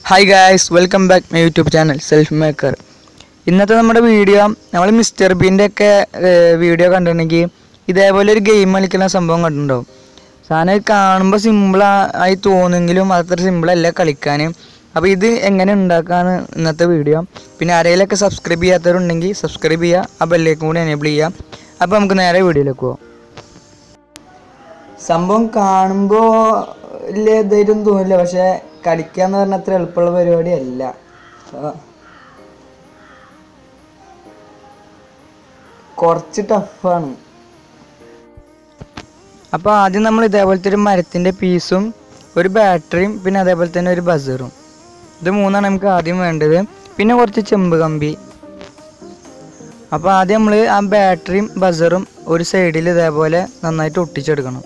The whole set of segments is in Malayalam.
Hi guys welcome back my YouTube channel self maker ഇന്നത്തെ നമ്മുടെ വീഡിയോ നമ്മൾ മിസ്റ്റർ ബീൻ്റെ ഒക്കെ വീഡിയോ കണ്ടിട്ടുണ്ടെങ്കിൽ ഇതേപോലെ ഒരു ഗെയിം കളിക്കുന്ന സംഭവം കണ്ടിട്ടുണ്ടാവും സാധനം ഇത് കാണുമ്പോൾ സിമ്പിൾ ആയി തോന്നുമെങ്കിലും അത്ര സിമ്പിളല്ല കളിക്കാൻ അപ്പോൾ ഇത് എങ്ങനെ ഉണ്ടാക്കാന്ന് ഇന്നത്തെ വീഡിയോ പിന്നെ ആരെങ്കിലൊക്കെ സബ്സ്ക്രൈബ് ചെയ്യാത്തവരുണ്ടെങ്കിൽ സബ്സ്ക്രൈബ് ചെയ്യുക ആ ബെല്ലേക്കും കൂടി എനേബിൾ ചെയ്യുക അപ്പോൾ നമുക്ക് നേരെ വീഡിയോയിലേക്ക് പോകാം സംഭവം കാണുമ്പോൾ വലിയ ഇതായിട്ടൊന്നും തോന്നില്ല പക്ഷെ കളിക്കാന്ന് പറഞ്ഞാൽ അത്ര എളുപ്പമുള്ള പരിപാടിയല്ല ആ. കുറച്ച് ടഫാണ് അപ്പോൾ ആദ്യം നമ്മൾ ഇതേപോലത്തെ ഒരു മരത്തിൻ്റെ പീസും ഒരു ബാറ്ററിയും പിന്നെ അതേപോലെ തന്നെ ഒരു ബസറും ഇത് മൂന്നാണ് നമുക്ക് ആദ്യം വേണ്ടത് പിന്നെ കുറച്ച് ചെമ്പ് കമ്പി അപ്പോൾ ആദ്യം നമ്മൾ ആ ബാറ്ററിയും ബസറും ഒരു സൈഡിൽ ഇതേപോലെ നന്നായിട്ട് ഒട്ടിച്ചെടുക്കണം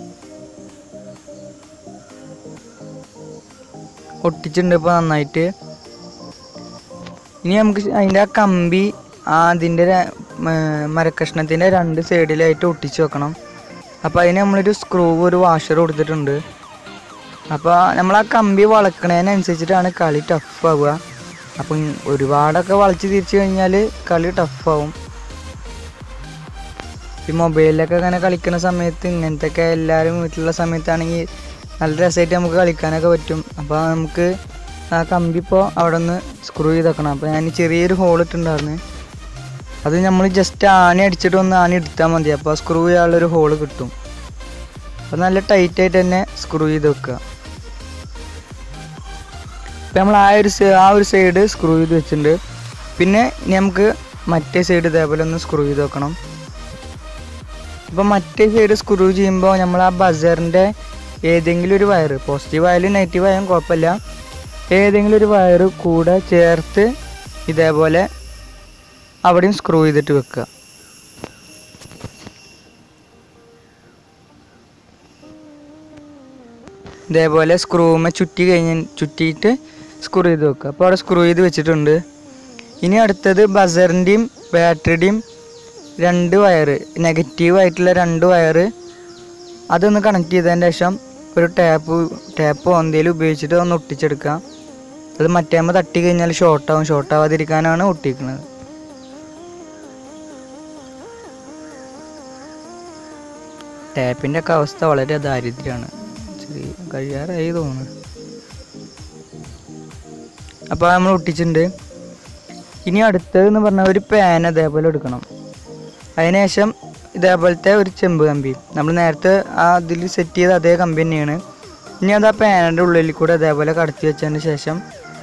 ഒട്ടിച്ചിട്ടുണ്ട് ഇപ്പോൾ നന്നായിട്ട് ഇനി നമുക്ക് അതിൻ്റെ ആ കമ്പി ആ അതിൻ്റെ മരക്കഷ്ണത്തിൻ്റെ രണ്ട് സൈഡിലായിട്ട് ഒട്ടിച്ച് വെക്കണം അപ്പോൾ അതിന് നമ്മളൊരു സ്ക്രൂ ഒരു വാഷർ കൊടുത്തിട്ടുണ്ട് അപ്പോൾ നമ്മൾ ആ കമ്പി വളക്കണതിനനുസരിച്ചിട്ടാണ് കളി ടഫ് ആവുക അപ്പം ഒരുപാടൊക്കെ വളച്ച് തിരിച്ചു കഴിഞ്ഞാൽ കളി ടഫാവും ഈ മൊബൈലിലൊക്കെ അങ്ങനെ കളിക്കുന്ന സമയത്ത് ഇങ്ങനത്തെയൊക്കെ എല്ലാവരും വീട്ടിലുള്ള സമയത്താണെങ്കിൽ നല്ല രസമായിട്ട് നമുക്ക് കളിക്കാനൊക്കെ പറ്റും അപ്പോൾ നമുക്ക് ആ കമ്പി ഇപ്പോൾ അവിടെ നിന്ന് സ്ക്രൂ ചെയ്ത് വെക്കണം അപ്പോൾ ഞാൻ ചെറിയൊരു ഹോൾ ഇട്ടിട്ടുണ്ടായിരുന്നു അത് നമ്മൾ ജസ്റ്റ് ആണി അടിച്ചിട്ട് ഒന്ന് ആണി എടുത്താൽ മതി അപ്പോൾ സ്ക്രൂ ചെയ്യാനുള്ളൊരു ഹോൾ കിട്ടും അപ്പോൾ നല്ല ടൈറ്റായിട്ട് തന്നെ സ്ക്രൂ ചെയ്ത് വെക്കുക ഇപ്പം നമ്മൾ ആ ഒരു സൈ- ആ ഒരു സൈഡ് സ്ക്രൂ ചെയ്ത് വെച്ചിട്ടുണ്ട് പിന്നെ ഇനി നമുക്ക് മറ്റേ സൈഡ് ഇതേപോലെ ഒന്ന് സ്ക്രൂ ചെയ്ത് വെക്കണം അപ്പോൾ മറ്റേ സൈഡ് സ്ക്രൂ ചെയ്യുമ്പോൾ നമ്മൾ ആ ബസറിൻ്റെ ഏതെങ്കിലും ഒരു വയർ പോസിറ്റീവ് ആയാലും നെഗറ്റീവ് ആയാലും കുഴപ്പമില്ല ഏതെങ്കിലും ഒരു വയർ കൂടെ ചേർത്ത് ഇതേപോലെ അവിടെയും സ്ക്രൂ ചെയ്തിട്ട് വെക്കുക ഇതേപോലെ സ്ക്രൂമ ചുറ്റി കഴിഞ്ഞ് ചുറ്റിയിട്ട് സ്ക്രൂ ചെയ്ത് വെക്കുക അപ്പോൾ അവിടെ സ്ക്രൂ ചെയ്ത് വെച്ചിട്ടുണ്ട് ഇനി അടുത്തത് ബസറിൻ്റെയും ബാറ്ററിയുടെയും രണ്ട് വയറ് നെഗറ്റീവ് ആയിട്ടുള്ള രണ്ട് വയറ് അതൊന്ന് കണക്ട് ചെയ്തതിന് ശേഷം ഒരു ടാപ്പ് ടാപ്പോ എന്തെങ്കിലും ഉപയോഗിച്ചിട്ട് ഒന്ന് ഒട്ടിച്ചെടുക്കുക അത് മറ്റേമ്മ തട്ടി കഴിഞ്ഞാൽ ഷോർട്ടാവും ഷോർട്ടാവാതിരിക്കാനാണ് ഒട്ടിക്കുന്നത് ടാപ്പിൻ്റെ ഒക്കെ അവസ്ഥ വളരെ ദാരിദ്ര്യമാണ് ചെറിയ കഴിയാറായി തോന്നുന്നു അപ്പോൾ നമ്മൾ ഒട്ടിച്ചിട്ടുണ്ട് ഇനി അടുത്തതെന്ന് പറഞ്ഞാൽ ഒരു പാൻ അതേപോലെ എടുക്കണം അതിനുശേഷം ഇതേപോലത്തെ ഒരു ചെമ്പ് കമ്പി നമ്മൾ നേരത്തെ ആ ഇതിൽ സെറ്റ് ചെയ്ത അതേ കമ്പി തന്നെയാണ് ഇനി അത് ആ പാനിൻ്റെ ഉള്ളിൽ കൂടെ അതേപോലെ കടത്തി വെച്ചതിന് ശേഷം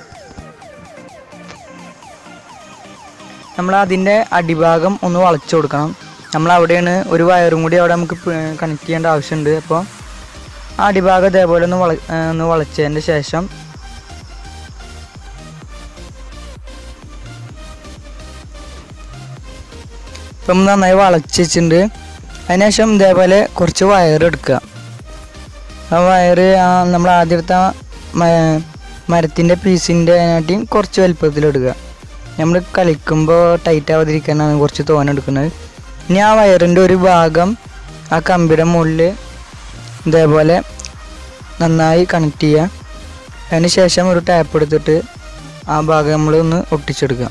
നമ്മൾ അതിൻ്റെ അടിഭാഗം ഒന്ന് വളച്ചു കൊടുക്കണം നമ്മൾ അവിടെയാണ് ഒരു വയറും കൂടി അവിടെ നമുക്ക് കണക്ട് ചെയ്യേണ്ട ആവശ്യമുണ്ട് അപ്പോൾ ആ അടിഭാഗം ഇതേപോലെ ഒന്ന് വള ഏ, ഒന്ന് വളച്ചതിൻ്റെ ശേഷം ഇപ്പം നന്നായി വളച്ച് വെച്ചിട്ടുണ്ട് അതിനുശേഷം ഇതേപോലെ കുറച്ച് വയർ എടുക്കുക ആ വയർ ആ നമ്മൾ ആദ്യത്തെ ആ മ- മരത്തിൻ്റെ പീസിൻ്റെ ആട്ടിയും കുറച്ച് വലുപ്പത്തിലെടുക്കുക നമ്മൾ കളിക്കുമ്പോൾ ടൈറ്റ് ആവാതിരിക്കാനാണ് കുറച്ച് തോനെ എടുക്കുന്നത് ഇനി ആ വയറിൻ്റെ ഒരു ഭാഗം ആ കമ്പിയുടെ മുകളിൽ ഇതേപോലെ നന്നായി കണക്ട് ചെയ്യുക അതിന് ശേഷം ഒരു ടാപ്പ് എടുത്തിട്ട് ആ ഭാഗം നമ്മൾ ഒന്ന് ഒട്ടിച്ചെടുക്കുക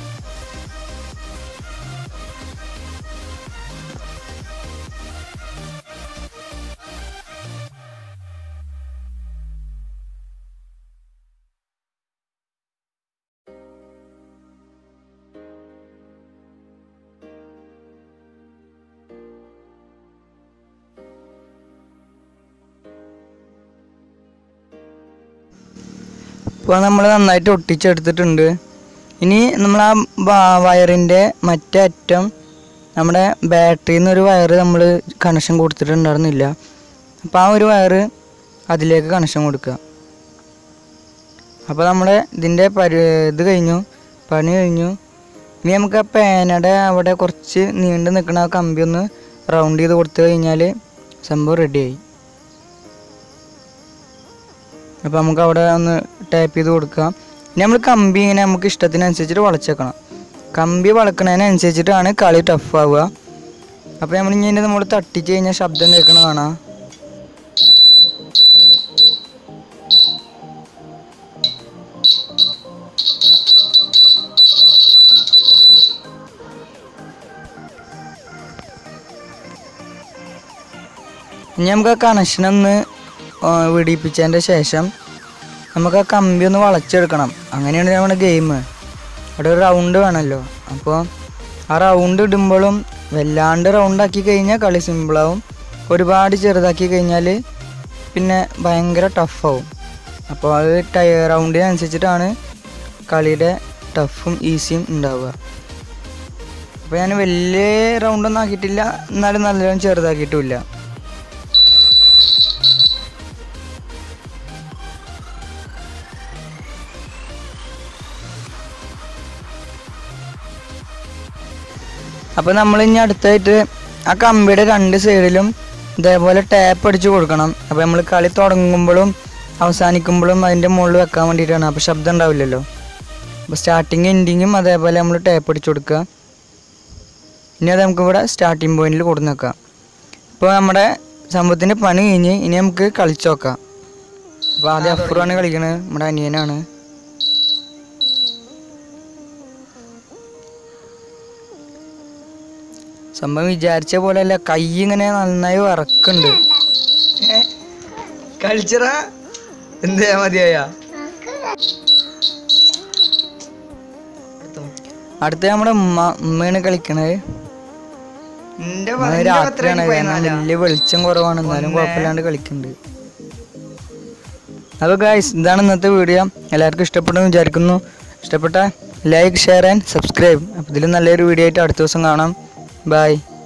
ഇപ്പോൾ നമ്മൾ നന്നായിട്ട് ഒട്ടിച്ചെടുത്തിട്ടുണ്ട് ഇനി നമ്മൾ ആ ബ- വയറിൻ്റെ മറ്റേ അറ്റം നമ്മുടെ ബാറ്ററിയിൽ നിന്ന് ഒരു വയറ് നമ്മൾ കണക്ഷൻ കൊടുത്തിട്ടുണ്ടായിരുന്നില്ല അപ്പോൾ ആ ഒരു വയറ് അതിലേക്ക് കണക്ഷൻ കൊടുക്കുക അപ്പോൾ നമ്മുടെ ഇതിൻ്റെ പരി ഇത് കഴിഞ്ഞു പണി കഴിഞ്ഞു ഇനി നമുക്ക് ആ പേനയുടെ അവിടെ കുറച്ച് നീണ്ടു നിൽക്കുന്ന ആ കമ്പി ഒന്ന് റൗണ്ട് ചെയ്ത് കൊടുത്തു കഴിഞ്ഞാൽ സംഭവം റെഡിയായി അപ്പോൾ നമുക്ക് അവിടെ ഒന്ന് ടാപ്പ് ചെയ്ത് കൊടുക്കാം ഇനി നമ്മൾ കമ്പി ഇങ്ങനെ നമുക്ക് ഇഷ്ടത്തിനനുസരിച്ചിട്ട് വളച്ചേക്കണം കമ്പി വളക്കണതിനനുസരിച്ചിട്ടാണ് കളി ടഫ് ആവുക അപ്പോൾ നമ്മൾ ഇങ്ങനെ നമ്മൾ തട്ടിച്ച് കഴിഞ്ഞാൽ ശബ്ദം കേൾക്കണ കാണാം ഇനി നമുക്ക് ആ കണക്ഷൻ ഒന്ന് ആ, വെടിയിപ്പിച്ചതിൻ്റെ ശേഷം നമുക്ക് ആ കമ്പി ഒന്ന് വളച്ചെടുക്കണം അങ്ങനെയാണ് നമ്മുടെ ഗെയിം അവിടെ ഒരു റൗണ്ട് വേണമല്ലോ അപ്പോൾ ആ റൗണ്ട് ഇടുമ്പോഴും വല്ലാണ്ട് റൗണ്ട് ആക്കി കഴിഞ്ഞാൽ കളി സിമ്പിളാവും ഒരുപാട് ചെറുതാക്കി കഴിഞ്ഞാൽ പിന്നെ ഭയങ്കര ടഫാവും അപ്പോൾ അത് ടൈ റൗണ്ടിനനുസരിച്ചിട്ടാണ് കളിയുടെ ടഫും ഈസിയും ഉണ്ടാവുക അപ്പോൾ ഞാൻ വലിയ റൗണ്ടൊന്നും ആക്കിയിട്ടില്ല എന്നാലും നല്ലോണം ചെറുതാക്കിയിട്ടുമില്ല അപ്പോൾ നമ്മൾ ഇനി അടുത്തായിട്ട് ആ കമ്പിയുടെ രണ്ട് സൈഡിലും ഇതേപോലെ ടാപ്പ് അടിച്ച് കൊടുക്കണം അപ്പോൾ നമ്മൾ കളി തുടങ്ങുമ്പോഴും അവസാനിക്കുമ്പോഴും അതിൻ്റെ മുകളിൽ വെക്കാൻ വേണ്ടിയിട്ടാണ് അപ്പോൾ ശബ്ദം ഉണ്ടാവില്ലല്ലോ അപ്പോൾ സ്റ്റാർട്ടിങ് എൻഡിങ്ങും അതേപോലെ നമ്മൾ ടാപ്പ് അടിച്ച് കൊടുക്കുക ഇനി അത് നമുക്ക് ഇവിടെ സ്റ്റാർട്ടിങ് പോയിന്റിൽ കൊടുന്ന് വെക്കാം ഇപ്പോൾ നമ്മുടെ സംഭവത്തിൻ്റെ പണി കഴിഞ്ഞ് ഇനി നമുക്ക് കളിച്ച് നോക്കാം അപ്പോൾ ആദ്യം അഫ്റുവാണ് കളിക്കണത് നമ്മുടെ അനിയനാണ് സംഭവം വിചാരിച്ച പോലെയല്ല കൈ ഇങ്ങനെ നന്നായി വറക്കുന്നുണ്ട് കളിച്ചറ എന്താ മതിയായ അടുത്ത നമ്മുടെ ഉമ്മ ഉമ്മയാണ് കളിക്കണത് ഉമ്മ രാത്രിയാണ് കാരണം വലിയ വെളിച്ചം കുറവാണ് എന്നാലും കുഴപ്പമില്ലാണ്ട് കളിക്കുന്നുണ്ട് അപ്പോൾ ഗായ്സ് ഇതാണ് ഇന്നത്തെ വീഡിയോ എല്ലാവർക്കും ഇഷ്ടപ്പെട്ടെന്ന് വിചാരിക്കുന്നു ഇഷ്ടപ്പെട്ട ലൈക്ക് ഷെയർ ആൻഡ് സബ്സ്ക്രൈബ് അപ്പോൾ ഇതിൽ നല്ലൊരു വീഡിയോ ആയിട്ട് അടുത്ത ദിവസം കാണാം ബൈ